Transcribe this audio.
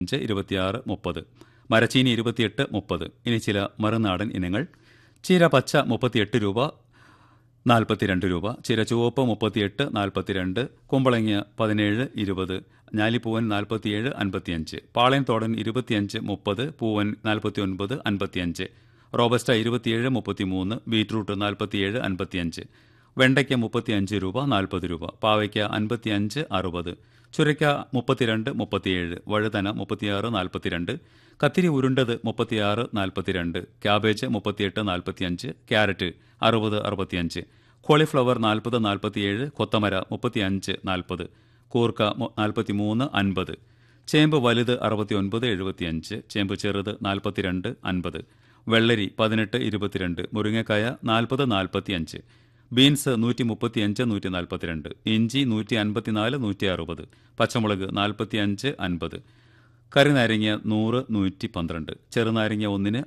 അഞ്ച് ഇരുപത്തിയാറ് മുപ്പത് മരച്ചീനി ഇരുപത്തിയെട്ട് മുപ്പത് ഇനി ചില മറുനാടൻ ഇനങ്ങൾ ചീര പച്ച മുപ്പത്തിയെട്ട് രൂപ നാൽപ്പത്തിരണ്ട് രൂപ ചിര ചുവപ്പ് മുപ്പത്തിയെട്ട് നാൽപ്പത്തിരണ്ട് കുമ്പളങ്ങ പതിനേഴ് ഇരുപത് ഞാലിപ്പൂവൻ നാൽപ്പത്തിയേഴ് അൻപത്തിയഞ്ച് പാളയം തോടൻ ഇരുപത്തിയഞ്ച് മുപ്പത് പൂവൻ നാൽപ്പത്തി ഒൻപത് അൻപത്തിയഞ്ച് റോബസ്റ്റ ഇരുപത്തിയേഴ് മുപ്പത്തിമൂന്ന് ബീറ്റ്റൂട്ട് നാൽപ്പത്തിയേഴ് അൻപത്തിയഞ്ച് വെണ്ടയ്ക്ക മുപ്പത്തിയഞ്ച് രൂപ നാൽപ്പത് രൂപ പാവയ്ക്ക അൻപത്തിയഞ്ച് അറുപത് ചുരയ്ക്ക മുപ്പത്തിരണ്ട് മുപ്പത്തിയേഴ് വഴുതന മുപ്പത്തിയാറ് നാൽപ്പത്തിരണ്ട് കത്തിരി ഉരുണ്ടത് മുപ്പത്തിയാറ് നാൽപ്പത്തിരണ്ട് ക്യാബേജ് മുപ്പത്തിയെട്ട് നാൽപ്പത്തിയഞ്ച് ക്യാരറ്റ് അറുപത് അറുപത്തിയഞ്ച് കോളിഫ്ലവർ നാൽപ്പത് നാൽപ്പത്തിയേഴ് കൊത്തമര മുപ്പത്തിയഞ്ച് നാൽപ്പത് കൂർക്ക നാൽപ്പത്തിമൂന്ന് അൻപത് ചേമ്പ് വലുത് അറുപത്തിയൊൻപത് എഴുപത്തിയഞ്ച് ചേമ്പ് ചെറുത് നാൽപ്പത്തിരണ്ട് അൻപത് വെള്ളരി പതിനെട്ട് ഇരുപത്തിരണ്ട് മുരിങ്ങക്കായ നാൽപ്പത് നാൽപ്പത്തിയഞ്ച് ബീൻസ് നൂറ്റി മുപ്പത്തിയഞ്ച് നൂറ്റി നാൽപ്പത്തിരണ്ട് ഇഞ്ചി നൂറ്റി അൻപത്തിനാല് നൂറ്റി അറുപത് പച്ചമുളക് നാൽപ്പത്തിയഞ്ച് അൻപത് കറിനാരങ്ങ നൂറ് നൂറ്റി പന്ത്രണ്ട് ചെറുനാരങ്ങ ഒന്നിന്